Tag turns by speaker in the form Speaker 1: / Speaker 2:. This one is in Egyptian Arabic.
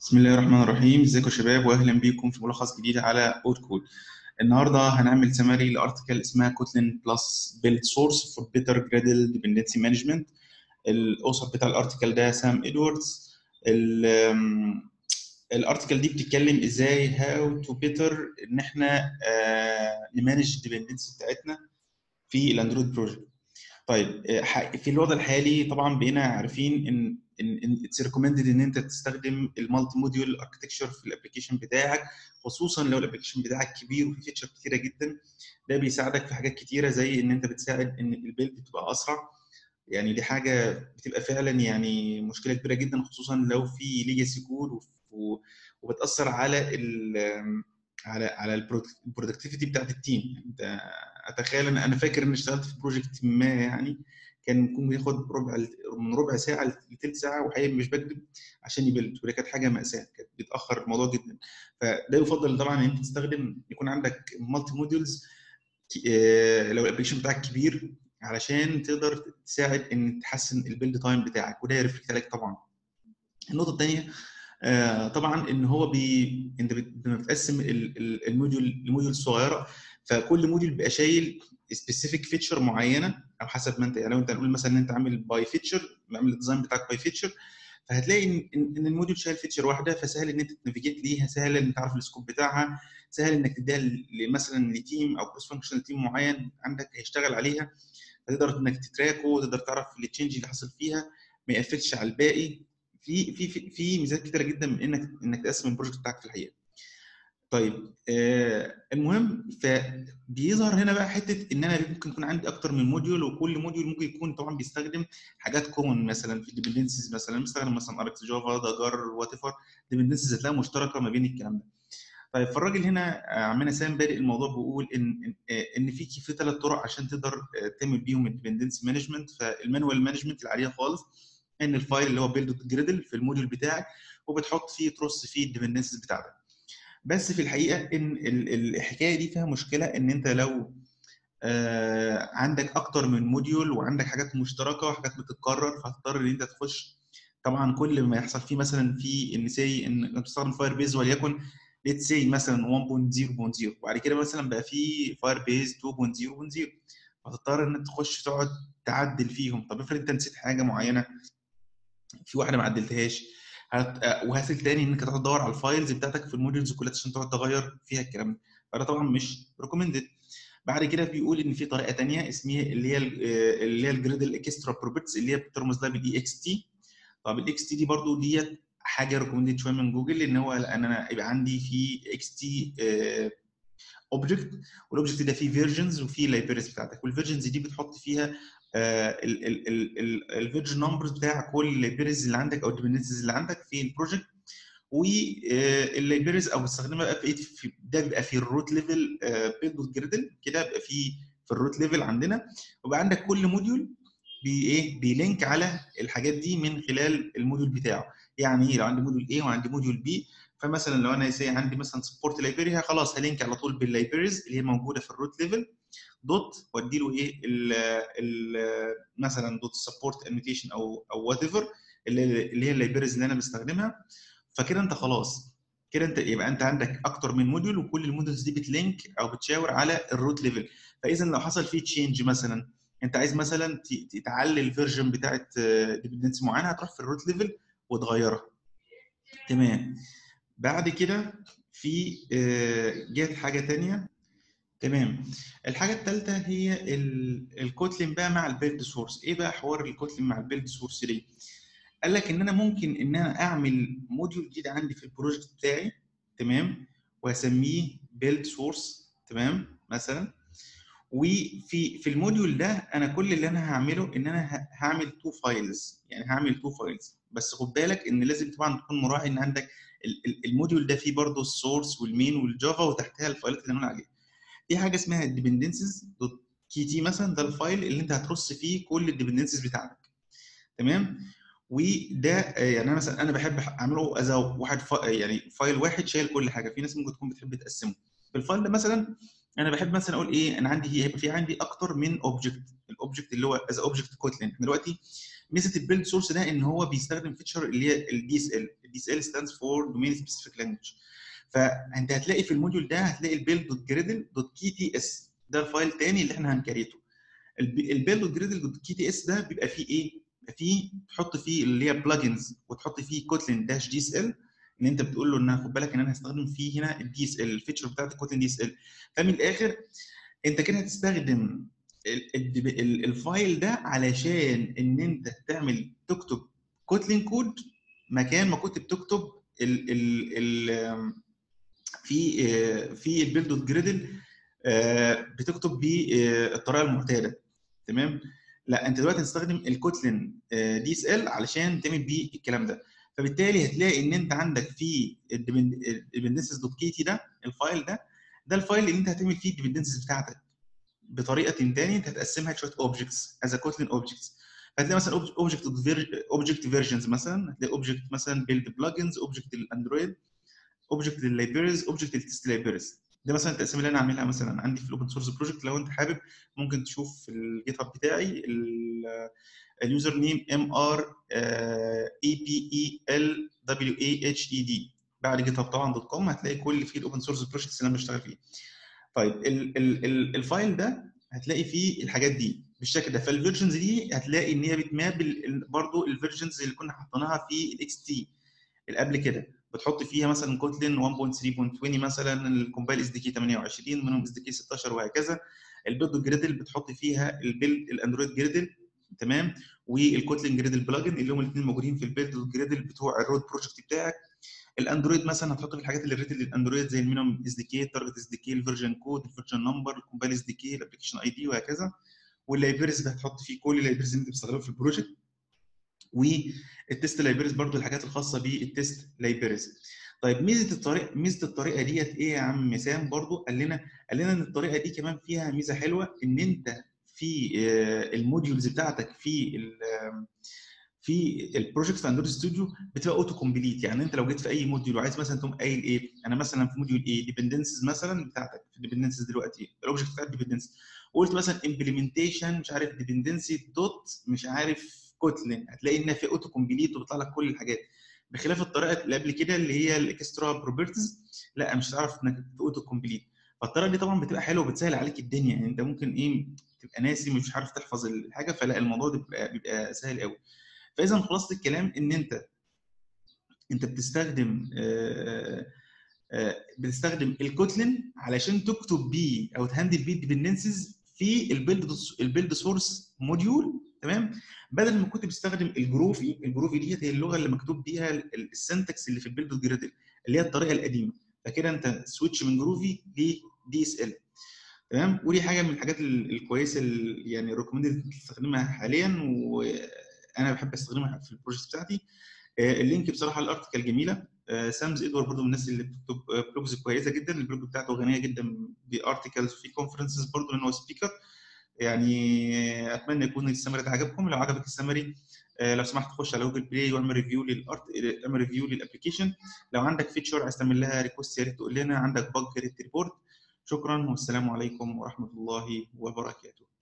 Speaker 1: بسم الله الرحمن الرحيم ازيكم يا شباب واهلا بيكم في ملخص جديد على اوت كود النهارده هنعمل سماري لارتكل اسمها كوتلين بلس بيلد سورس فور بيتر جرادل ديبندنسي مانجمنت الاوثر بتاع الارتكل ده سام ادواردز الارتكل دي بتتكلم ازاي هاو تو بيتر ان احنا نمانج الديبندنسي بتاعتنا في الاندرويد بروجكت طيب في الوضع الحالي طبعا بقينا عارفين ان ان اتس ريكومندد ان انت تستخدم المالتي موديول اركتكشر في الابلكيشن بتاعك خصوصا لو الابلكيشن بتاعك كبير وفي فيتشر كتيره جدا ده بيساعدك في حاجات كتيره زي ان انت بتساعد ان البيلد تبقى اسرع يعني دي حاجه بتبقى فعلا يعني مشكله كبيره جدا خصوصا لو في ليجاسي كود وبتاثر على ال على على البرودكتيفيتي بتاعت التيم انت اتخيل ان انا فاكر اني اشتغلت في بروجكت ما يعني كان ممكن بياخد ربع من ربع ساعه لثلث ساعه وحقيقي مش بكذب عشان يبلد ودي كانت حاجه ماساه كانت بتاخر الموضوع جدا فده يفضل طبعا ان انت تستخدم يكون عندك مالتي موديولز لو الابلكيشن بتاعك كبير علشان تقدر تساعد ان تحسن البيلد تايم بتاعك وده يرفلكت عليك طبعا النقطه الثانيه آه طبعا ان هو بي انت بتقسم الموديول الموديول الصغيره فكل موديول بيبقى شايل سبيسيفيك فيتشر معينه او حسب ما انت يعني لو انت نقول مثلا ان انت عامل باي فيتشر عامل الديزاين بتاعك باي فيتشر فهتلاقي ان ان الموديول شايل فيتشر واحده فسهل ان انت تنافيجيت ليها سهل ان انت تعرف السكوب بتاعها سهل انك تديها مثلا لتيم او كروس فانكشنال تيم معين عندك هيشتغل عليها فتقدر انك تتراكه تقدر تعرف التشينج اللي حصل فيها ما يأفكتش على الباقي في في في, في ميزات كتيره جدا من انك انك تقسم البروجكت بتاعك في الحقيقه طيب آه المهم فبيظهر هنا بقى حته ان انا ممكن يكون عندي اكتر من موديول وكل موديول ممكن يكون طبعا بيستخدم حاجات كومن مثلا في الديبندنسيز مثلا بيستخدم مثلا اركس جافا دجار وات ايفر ديبندنسيز هتلاقيها مشتركه ما بين الكلام ده طيب فالراجل هنا عمنا سام بادئ الموضوع بيقول ان ان في في ثلاث طرق عشان تقدر تعمل بيهم الديبندنسي مانجمنت فالمانوال مانجمنت العاديه خالص ان الفايل اللي هو بيلد جريدل في الموديول بتاعك وبتحط فيه ترص فيه الديبندنسيز بتاعتك بس في الحقيقه ان الحكايه دي فيها مشكله ان انت لو آه عندك اكتر من موديول وعندك حاجات مشتركه وحاجات بتتكرر فهتضطر ان انت تخش طبعا كل ما يحصل فيه مثلا في ان سي ان بتستخدم فاير بيز وليكن ليت سي مثلا 1.0.0 وبعد كده مثلا بقى في فاير بيز 2.0.0 فهتضطر ان انت تخش تقعد تعدل فيهم طب افرض انت نسيت حاجه معينه في واحده ما عدلتهاش وهسل تاني انك تقعد تدور على الفايلز بتاعتك في الموديولز كلها عشان تقعد تغير فيها الكلام ده فده طبعا مش ريكومندد بعد كده بيقول ان في طريقه ثانيه اسمها اللي هي اللي هي الجريدل اكسترا بروبرتيز اللي هي بترمز لها بالاي اكس تي طب الاكس تي دي برضو ديت حاجه ريكومندد شويه من جوجل ان هو ان انا يبقى عندي في اكس تي اوبجكت والاوبجكت ده فيه فيرجنز وفيه لايبريز بتاعتك والفيرجنز دي بتحط فيها الفيرجن نمبرز بتاع كل اللايبريز اللي عندك او الديبندنسيز اللي عندك في البروجكت واللايبريز او بستخدمها بقى في ده بيبقى في الروت ليفل بيلد دوت جريدل كده بيبقى في في الروت ليفل عندنا وبقى عندك كل موديول بي ايه بيلينك على الحاجات دي من خلال الموديول بتاعه يعني لو عندي موديول A وعندي موديول B فمثلا لو انا زي عندي مثلا سبورت لايبرري خلاص هلينك على طول باللايبريز اللي هي موجوده في الروت ليفل دوت وادي له ايه ال ال مثلا دوت سبورت انوتيشن او او وات ايفر اللي هي اللايبريز اللي انا بستخدمها فكده انت خلاص كده انت يبقى انت عندك اكتر من موديول وكل الموديولز دي بتلينك او بتشاور على الروت ليفل فاذا لو حصل فيه تشينج مثلا انت عايز مثلا تعلي الفيرجن بتاعت ديبندنسي معينه هتروح في الروت ليفل وتغيرها تمام بعد كده في جت حاجه ثانيه تمام الحاجه الثالثه هي الكوتلين بقى مع البيلد سورس ايه بقى حوار الكوتلين مع البيلد سورس دي قال لك ان انا ممكن ان انا اعمل موديول جديد عندي في البروجكت بتاعي تمام واسميه بيلد سورس تمام مثلا وفي في الموديول ده انا كل اللي انا هعمله ان انا هعمل تو فايلز يعني هعمل تو فايلز بس خد بالك ان لازم طبعا تكون مراعي ان عندك الموديول ده فيه برضه السورس والمين والجافا وتحتها الفايلات اللي هنقول عليها في حاجه اسمها الديبندنسز دوت كي تي مثلا ده الفايل اللي انت هترص فيه كل الديبندنسز بتاعتك تمام وده يعني انا مثلا انا بحب اعمله از واحد يعني فايل واحد شايل كل حاجه في ناس ممكن تكون بتحب تقسمه في الفايل ده مثلا انا بحب مثلا اقول ايه انا عندي هيبقى في عندي اكتر من اوبجكت الاوبجكت اللي هو از اوبجكت كوتلين دلوقتي ميزه البيلد سورس ده ان هو بيستخدم فيتشر اللي هي الدي اس ال دي اس ال ستاندز فور دومين سبيسيفيك لانجوج فانت هتلاقي في الموديول ده هتلاقي البيل دوت جريدل دوت كي تي اس ده الفايل الثاني اللي احنا هنكريته البيل دوت جريدل دوت كي تي اس ده بيبقى فيه ايه؟ بيبقى فيه تحط فيه اللي هي بلجنز وتحط فيه كوتلين داش دي اس ال ان انت بتقول له ان خد بالك ان انا هستخدم فيه هنا الدي اس ال الفيتشر بتاعت الكوتلين دي اس ال فمن الاخر انت كده هتستخدم الفايل ده علشان ان انت تعمل تكتب كوتلين كود مكان ما كنت بتكتب ال ال ال في في البيلد دوت جريدل بتكتب بالطريقه المعتاده تمام لا انت دلوقتي هتستخدم الكوتلين دي اس ال علشان تعمل بيه الكلام ده فبالتالي هتلاقي ان انت عندك في الديبندنسز دوت كي تي ده الفايل ده ده الفايل اللي انت هتعمل فيه الديبندنسز بتاعتك بطريقه تاني انت هتقسمها لشويه اوبجكتس از كوتلين اوبجكتس هتلاقي مثلا اوبجكت اوبجكت فيرجنز مثلا هتلاقي اوبجكت مثلا بيلد بلجنز اوبجكت الاندرويد اوبجكت لللايبريز اوبجكت للتست لايبريز ده مثلا التقسيمه اللي انا عاملها مثلا عندي في الاوبن سورس بروجكت لو انت حابب ممكن تشوف في الجيت هاب بتاعي اليوزر نيم ام ار اي بي اي ال دبليو اي اتش اي دي بعد جيت هاب طبعا دوت كوم هتلاقي كل فيه الاوبن سورس بروجكتس اللي انا بشتغل فيه طيب ال ال ال الفايل ده هتلاقي فيه الحاجات دي بالشكل ده فالفيرجنز دي هتلاقي ان هي بتماب برضو الفيرجنز اللي كنا حاطيناها في الاكس تي اللي قبل كده بتحط فيها مثلا كوتلين 1.3.20 مثلا الكومبايل اس دي كي 28 منهم اس دي كي 16 وهكذا البيلد جريدل بتحط فيها البيلد الاندرويد جريدل تمام والكوتلين جريدل بلجن اللي هم الاثنين موجودين في البيلد جريدل بتوع الرود بروجكت بتاعك الاندرويد مثلا هتحط في الحاجات اللي ريتد للاندرويد زي المينيمم اس دي كي التارجت اس دي كي الفيرجن كود الفيرجن نمبر الكومبايل اس دي كي الابلكيشن اي دي وهكذا واللايبريز هتحط فيه كل اللايبريز اللي انت بتستخدمها في البروجكت والتست لايبريز برضو الحاجات الخاصه بالتست لايبريز طيب ميزه الطريقه ميزه الطريقه ديت ايه يا عم سام برضو قال لنا قال لنا ان الطريقه دي كمان فيها ميزه حلوه ان انت في الموديولز بتاعتك في في البروجكت في اندرويد ستوديو بتبقى اوتو كومبليت يعني انت لو جيت في اي موديول وعايز مثلا تقوم قايل ايه انا مثلا في موديول ايه ديبندنسز مثلا بتاعتك في الديبندنسز دلوقتي الاوبجكت بتاع الديبندنس قلت مثلا امبلمنتيشن مش عارف ديبندنسي دوت مش عارف كوتلين هتلاقي انها في اوتو كومبليت وبيطلع لك كل الحاجات بخلاف الطريقه اللي قبل كده اللي هي الاكسترا بروبرتيز لا مش هتعرف انك اوتو كومبليت فالطريقه دي طبعا بتبقى حلوه وبتسهل عليك الدنيا يعني انت ممكن ايه تبقى ناسي مش عارف تحفظ الحاجه فلا الموضوع ده بيبقى بيبقى سهل قوي فاذا خلاصه الكلام ان انت انت بتستخدم آآ آآ بتستخدم الكوتلين علشان تكتب بيه او تهندل بيه الديبندنسز في البيلد البيلد سورس موديول تمام بدل ما كنت بتستخدم الجروفي الجروفي ديت هي اللغه اللي مكتوب بيها السنتكس اللي في البيلد جريدل اللي هي الطريقه القديمه فكده انت سويتش من جروفي لدي اس ال تمام ودي حاجه من الحاجات الكويسه اللي يعني ريكومندد تستخدمها حاليا وانا بحب استخدمها في البروجكت بتاعتي اللينك بصراحه الارتكل جميله سامز ادوار برضو من الناس اللي بتكتب بلوجز كويسه جدا البلوج بتاعته غنيه جدا بارتكلز في كونفرنسز برضو لان هو سبيكر يعني اتمنى يكون السمري ده عجبكم لو عجبك السمري لو سمحت خش على جوجل بلاي واعمل ريفيو للارت اعمل ريفيو للابلكيشن لو عندك فيتشر عايز تعمل لها ريكوست يا ريت تقول لنا عندك بج يا ريت ريبورت شكرا والسلام عليكم ورحمه الله وبركاته